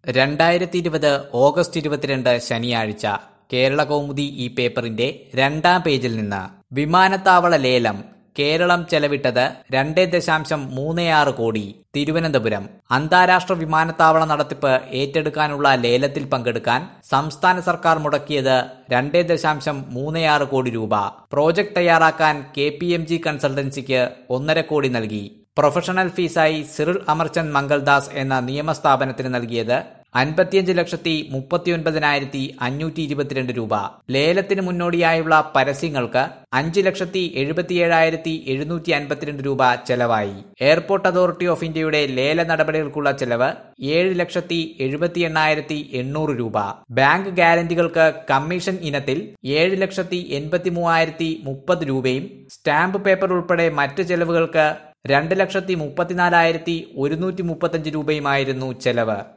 രണ്ടായിരത്തി ഇരുപത് ഓഗസ്റ്റ് ഇരുപത്തിരണ്ട് ശനിയാഴ്ച കേരള കൗമുദി ഈ പേപ്പറിന്റെ രണ്ടാം പേജിൽ നിന്ന് വിമാനത്താവള ലേലം കേരളം ചെലവിട്ടത് രണ്ടേ ദശാംശം മൂന്ന് ആറ് കോടി തിരുവനന്തപുരം അന്താരാഷ്ട്ര വിമാനത്താവള നടത്തിപ്പ് ഏറ്റെടുക്കാനുള്ള ലേലത്തിൽ പങ്കെടുക്കാൻ സംസ്ഥാന സർക്കാർ മുടക്കിയത് രണ്ടേ ദശാംശം മൂന്ന് ആറ് കോടി രൂപ പ്രോജക്ട് തയ്യാറാക്കാൻ കെ പി എം ജി കൺസൾട്ടൻസിക്ക് ഒന്നര കോടി നൽകി പ്രൊഫഷണൽ ഫീസായി സിറിൽ അമർചന്ദ് മംഗൾദാസ് എന്ന നിയമസ്ഥാപനത്തിന് നൽകിയത് അൻപത്തിയഞ്ച് ലക്ഷത്തി മുപ്പത്തിയൊൻപതിനായിരത്തി അഞ്ഞൂറ്റി ഇരുപത്തിരണ്ട് രൂപ ലേലത്തിന് മുന്നോടിയായുള്ള പരസ്യങ്ങൾക്ക് അഞ്ച് ലക്ഷത്തി എഴുപത്തിയേഴായിരത്തി എഴുന്നൂറ്റി അൻപത്തിരണ്ട് രൂപ ചെലവായി എയർപോർട്ട് അതോറിറ്റി ഓഫ് ഇന്ത്യയുടെ ലേല നടപടികൾക്കുള്ള ചെലവ് ഏഴ് ലക്ഷത്തി എഴുപത്തി എണ്ണായിരത്തി എണ്ണൂറ് രൂപ ബാങ്ക് ഗ്യാരണ്ടികൾക്ക് കമ്മീഷൻ ഇനത്തിൽ ഏഴ് ലക്ഷത്തി എൺപത്തി മൂവായിരത്തി മുപ്പത് രൂപയും സ്റ്റാമ്പ് പേപ്പർ ഉൾപ്പെടെ മറ്റ് ചെലവുകൾക്ക് രണ്ട് ലക്ഷത്തി മുപ്പത്തിനാലായിരത്തി ഒരുന്നൂറ്റി മുപ്പത്തഞ്ച് രൂപയുമായിരുന്നു ചെലവ്